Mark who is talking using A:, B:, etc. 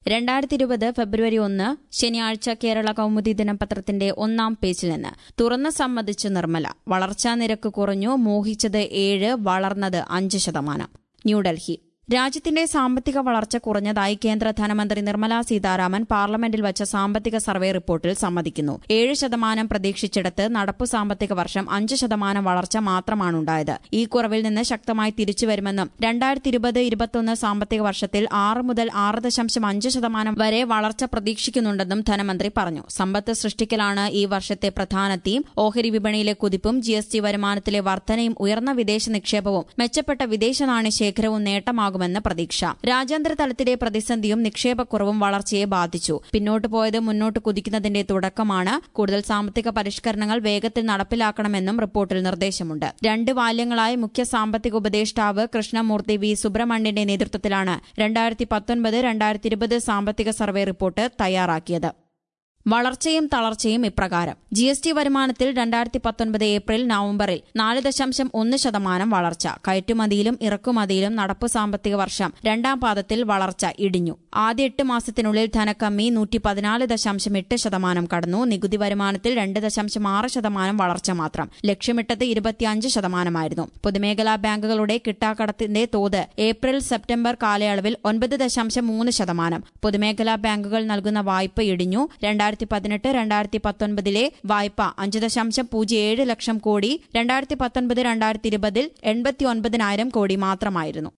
A: രണ്ടായിരത്തി ഇരുപത് ഫെബ്രുവരി ഒന്ന് ശനിയാഴ്ച കേരള കൗമുദി ദിനപത്രത്തിന്റെ ഒന്നാം പേജിൽ നിന്ന് തുറന്ന് സമ്മതിച്ച് നിർമ്മല വളർച്ചാ നിരക്ക് കുറഞ്ഞു മോഹിച്ചത് ഏഴ് വളർന്നത് അഞ്ച് ശതമാനം ന്യൂഡൽഹി രാജ്യത്തിന്റെ സാമ്പത്തിക വളർച്ച കുറഞ്ഞതായി കേന്ദ്ര ധനമന്ത്രി നിർമ്മല സീതാരാമൻ പാർലമെന്റിൽ വച്ച സാമ്പത്തിക സർവേ റിപ്പോർട്ടിൽ സമ്മതിക്കുന്നു ഏഴ് ശതമാനം പ്രതീക്ഷിച്ചിടത്ത് നടപ്പു സാമ്പത്തിക വർഷം അഞ്ച് ശതമാനം വളർച്ച മാത്രമാണുണ്ടായത് ഈ കുറവിൽ നിന്ന് ശക്തമായി തിരിച്ചുവരുമെന്നും രണ്ടായിരത്തി ഇരുപത് ഇരുപത്തൊന്ന് സാമ്പത്തിക വർഷത്തിൽ ആറ് മുതൽ ആറ് ദശാംശം അഞ്ച് ശതമാനം വരെ വളർച്ച പ്രതീക്ഷിക്കുന്നുണ്ടെന്നും ധനമന്ത്രി പറഞ്ഞു സമ്പത്ത് സൃഷ്ടിക്കലാണ് ഈ വർഷത്തെ പ്രധാന തീം ഓഹരി വിപണിയിലെ കുതിപ്പും ജി എസ് ടി വരുമാനത്തിലെ വർധനയും ഉയർന്ന വിദേശ നിക്ഷേപവും മെച്ചപ്പെട്ട വിദേശ നാണ്യ ശേഖരവും നേട്ടമാകുമെന്ന് പ്രതീക്ഷ രാജ്യാന്തര തലത്തിലെ പ്രതിസന്ധിയും നിക്ഷേപക്കുറവും വളർച്ചയെ ബാധിച്ചു പിന്നോട്ട് പോയത് മുന്നോട്ട് കുതിക്കുന്നതിന്റെ തുടക്കമാണ് കൂടുതൽ സാമ്പത്തിക പരിഷ്കരണങ്ങൾ വേഗത്തിൽ നടപ്പിലാക്കണമെന്നും റിപ്പോർട്ടിൽ നിർദ്ദേശമുണ്ട് രണ്ട് വാല്യങ്ങളായി മുഖ്യ സാമ്പത്തിക ഉപദേഷ്ടാവ് കൃഷ്ണമൂർത്തി വി സുബ്രഹ്മണ്യന്റെ നേതൃത്വത്തിലാണ് രണ്ടായിരത്തി പത്തൊൻപത് രണ്ടായിരത്തി ഇരുപത് സാമ്പത്തിക സർവേ റിപ്പോർട്ട് തയ്യാറാക്കിയത് വളർച്ചയും തളർച്ചയും ഇപ്രകാരം ജി എസ് ടി വരുമാനത്തിൽ രണ്ടായിരത്തി പത്തൊൻപത് ഏപ്രിൽ നവംബറിൽ നാല് ദശാംശം ഒന്ന് ശതമാനം വളർച്ച കയറ്റുമതിയിലും ഇറക്കുമതിയിലും നടപ്പു സാമ്പത്തിക വർഷം രണ്ടാം പാദത്തിൽ വളർച്ച ഇടിഞ്ഞു ആദ്യ എട്ട് മാസത്തിനുള്ളിൽ ധനക്കമ്മി നൂറ്റി പതിനാല് ദശാംശം എട്ട് ശതമാനം കടന്നു നികുതി വരുമാനത്തിൽ രണ്ട് ദശാംശം ആറ് ശതമാനം വളർച്ച മാത്രം ലക്ഷ്യമിട്ടത് ഇരുപത്തിയഞ്ച് ശതമാനമായിരുന്നു പൊതുമേഖലാ ബാങ്കുകളുടെ കിട്ടാക്കടത്തിന്റെ തോത് ഏപ്രിൽ സെപ്റ്റംബർ കാലയളവിൽ ഒൻപത് ദശാംശം മൂന്ന് ശതമാനം പൊതുമേഖലാ ബാങ്കുകൾ നൽകുന്ന വായ്പ ഇടിഞ്ഞു രണ്ടായിരത്തി പതിനെട്ട് രണ്ടായിരത്തി പത്തൊൻപതിലെ വായ്പ അഞ്ച് ദശാംശം പൂജ്യം ഏഴ് ലക്ഷം കോടി രണ്ടായിരത്തി പത്തൊൻപത് രണ്ടായിരത്തി ഇരുപതിൽ എൺപത്തി ഒൻപതിനായിരം കോടി മാത്രമായിരുന്നു